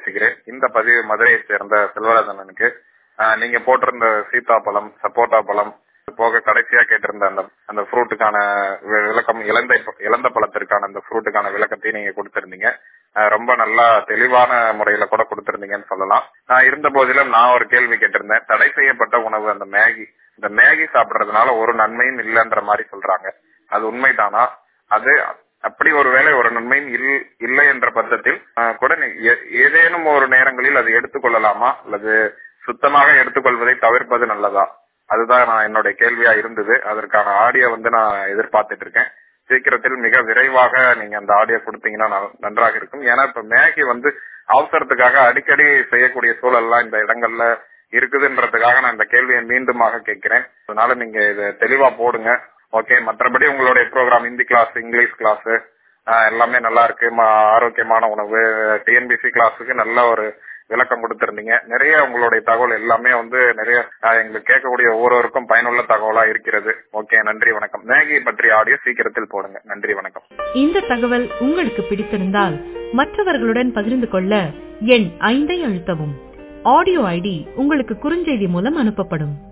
பேசுகிறேன் இந்த பதிவு மதுரையை சேர்ந்த செல்வராஜனுக்கு ஆஹ் நீங்க போட்டிருந்த சீதாப்பழம் சப்போட்டா பழம் போக கடைசியா கேட்டிருந்த அந்த அந்த ஃப்ரூட்டுக்கான விளக்கம் இழந்த இழந்த பழத்திற்கான அந்த ஃப்ரூட்டுக்கான விளக்கத்தையும் நீங்க கொடுத்திருந்தீங்க ஆஹ் ரொம்ப நல்லா தெளிவான முறையில கூட கொடுத்திருந்தீங்கன்னு சொல்லலாம் நான் இருந்த போதிலும் நான் ஒரு கேள்வி கேட்டிருந்தேன் தடை செய்யப்பட்ட உணவு அந்த மேகி இந்த மேகி சாப்பிடுறதுனால ஒரு நன்மையும் இல்லைன்ற மாதிரி சொல்றாங்க அது உண்மைதானா அது அப்படி ஒருவேளை ஒரு நன்மையும் இல்லை என்ற பட்சத்தில் கூட ஏதேனும் ஒரு நேரங்களில் அது எடுத்துக்கொள்ளலாமா அல்லது சுத்தமாக எடுத்துக்கொள்வதை தவிர்ப்பது நல்லதா அதுதான் நான் என்னுடைய கேள்வியா இருந்தது அதற்கான ஆடியோ வந்து நான் எதிர்பார்த்துட்டு இருக்கேன் சீக்கிரத்தில் மிக விரைவாக நீங்க அந்த ஆடியோ கொடுத்தீங்கன்னா நன்றாக இருக்கும் ஏன்னா இப்ப மேகி வந்து அவசரத்துக்காக அடிக்கடி செய்யக்கூடிய சூழல்லாம் இந்த இடங்கள்ல இருக்குதுன்றதுக்காக நான் இந்த கேள்வியை மீண்டுமாக கேட்கிறேன் அதனால நீங்க இதை தெளிவா போடுங்க ஓகே மற்றபடி உங்களுடைய program Hindi class English class எல்லாமே நல்லா இருக்கு ஆரோக்கியமான உணவு டிஎன்பிசி கிளாஸுக்கு நல்ல ஒரு விளக்கம் கொடுத்திருந்தீங்க நிறைய உங்களுடைய தகவல் எல்லாமே வந்து நிறைய எங்களுக்கு கேட்கக்கூடிய ஒவ்வொருவருக்கும் பயனுள்ள தகவலா இருக்கிறது ஓகே நன்றி வணக்கம் மேகி பற்றிய ஆடியோ சீக்கிரத்தில் போடுங்க நன்றி வணக்கம் இந்த தகவல் உங்களுக்கு பிடித்திருந்தால் மற்றவர்களுடன் பகிர்ந்து கொள்ள எண் ஐந்தை அழுத்தவும் ஆடியோ ஐடி உங்களுக்கு குறுஞ்செய்தி மூலம் அனுப்பப்படும்